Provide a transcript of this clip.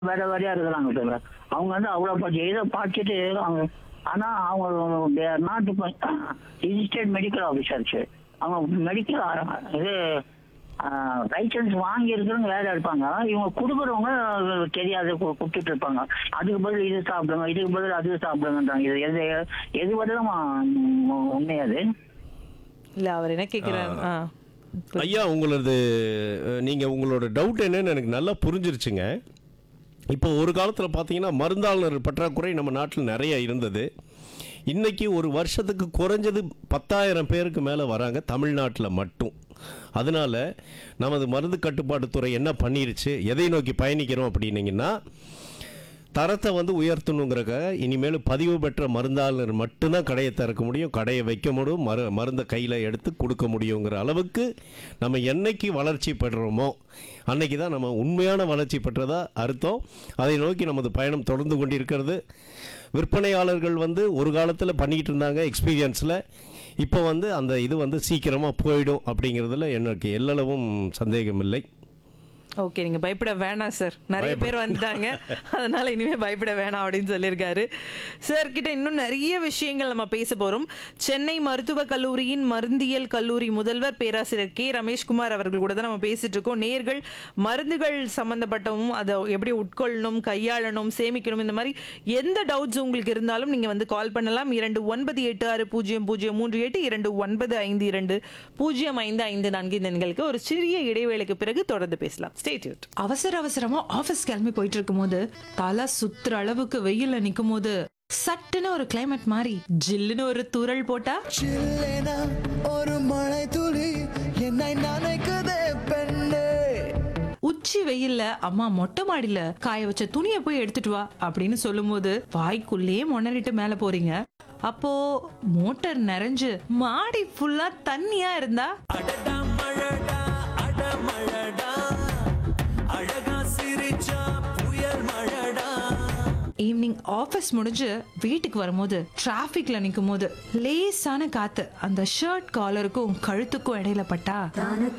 வேற வேறையா இருக்கிறாங்க தவிர அவங்க வந்து அவ்வளவு படிச்சு இதை படிச்சுட்டு அவங்க ஆனா அவங்க நாட்டு ரிஜிஸ்டர்ட் மெடிக்கல் ஆஃபீஸர்ஸ் அவங்க மெடிக்கல் இது லைசன்ஸ் வாங்கி இருக்கிறவங்க வேலை இருப்பாங்க இவங்க கொடுக்குறவங்க தெரியாது கு- கொடுத்துட்டு இருப்பாங்க அதுக்கு பதில் இது சாப்பிடுங்க இதுக்கு பதில் அது சாப்பிடுங்கன்றாங்க இது எது எது பதிலும் உண்மையாது இல்ல அவர் என்ன கேக்குறாரு ஆ. ஐயா உங்களது அஹ், நீங்க உங்களோட டவுட் என்னன்னு எனக்கு நல்லா புரிஞ்சிருச்சுங்க இப்போ ஒரு காலத்தில் பார்த்தீங்கன்னா மருந்தாளர் பற்றாக்குறை நம்ம நாட்டில் நிறைய இருந்தது இன்னைக்கு ஒரு வருஷத்துக்கு குறைஞ்சது பத்தாயிரம் பேருக்கு மேலே வராங்க தமிழ்நாட்டில் மட்டும் அதனால நமது மருந்து கட்டுப்பாட்டுத்துறை என்ன பண்ணிருச்சு எதை நோக்கி பயணிக்கிறோம் அப்படின்னீங்கன்னா தரத்தை வந்து உயர்த்தணுங்கிறக்காக இனிமேல் பதிவு பெற்ற மருந்தாளர் மட்டும்தான் கடையை திறக்க முடியும் கடையை வைக்க முடியும் மரு மருந்தை கையில் எடுத்து கொடுக்க முடியுங்கிற அளவுக்கு நம்ம என்னைக்கு வளர்ச்சி பெறுறோமோ அன்னைக்கு தான் நம்ம உண்மையான வளர்ச்சி பெற்றதா அர்த்தம் அதை நோக்கி நமது பயணம் தொடர்ந்து கொண்டிருக்கிறது விற்பனையாளர்கள் வந்து ஒரு காலத்தில் பண்ணிக்கிட்டு இருந்தாங்க எக்ஸ்பீரியன்ஸில் இப்போ வந்து அந்த இது வந்து சீக்கிரமாக போயிடும் அப்படிங்கிறதுல எனக்கு எல்லளவும் சந்தேகம் இல்லை ஓகே நீங்க பயப்பட வேணாம் சார் நிறைய பேர் வந்துட்டாங்க அதனால இனிமே பயப்பட வேணாம் அப்படின்னு சொல்லியிருக்காரு சார் கிட்ட இன்னும் நிறைய விஷயங்கள் நம்ம பேச போறோம் சென்னை மருத்துவக் கல்லூரியின் மருந்தியல் கல்லூரி முதல்வர் பேராசிரியர் கே ரமேஷ்குமார் அவர்கள் கூட தான் நம்ம பேசிட்டு இருக்கோம் நேர்கள் மருந்துகள் சம்பந்தப்பட்டவும் அதை எப்படி உட்கொள்ளணும் கையாளணும் சேமிக்கணும் இந்த மாதிரி எந்த டவுட்ஸ் உங்களுக்கு இருந்தாலும் நீங்க வந்து கால் பண்ணலாம் இரண்டு ஒன்பது எட்டு ஆறு பூஜ்ஜியம் பூஜ்ஜியம் மூன்று எட்டு இரண்டு ஒன்பது ஐந்து இரண்டு பூஜ்ஜியம் ஐந்து ஐந்து நான்கு இந்த எண்களுக்கு ஒரு சிறிய இடைவேளைக்கு பிறகு தொடர்ந்து பேசலாம் ஸ்டேட்யூட் அவசர அவசரமா ஆபீஸ் கிளம்பி போயிட்டு இருக்கும்போது தலை சுத்துற அளவுக்கு வெயில்ல நிக்கும் போது சட்டுன்னு ஒரு கிளைமேட் மாறி ஜில்லுன்னு ஒரு தூறல் போட்டா சில்லேனா ஒரு மழை துளி என்னை நினைக்குதே பெண்ணே உச்சி வெயில்ல அம்மா மொட்டை மாடியில காய வச்ச துணியை போய் எடுத்துட்டு வா அப்படின்னு சொல்லும்போது வாய்க்குள்ளேயே மொணறிட்டு மேல போறீங்க அப்போ மோட்டார் நிறைஞ்சு மாடி ஃபுல்லா தண்ணியா இருந்தா அடடா மழடா அட மழடா அழகா சிரிச்சா புயல் மழடா ஈவினிங் ஆஃபீஸ் முடிஞ்சு வீட்டுக்கு வரும்போது டிராஃபிக்ல நிற்கும் போது லேசான காத்து அந்த ஷர்ட் காலருக்கும் கழுத்துக்கும் இடையில பட்டா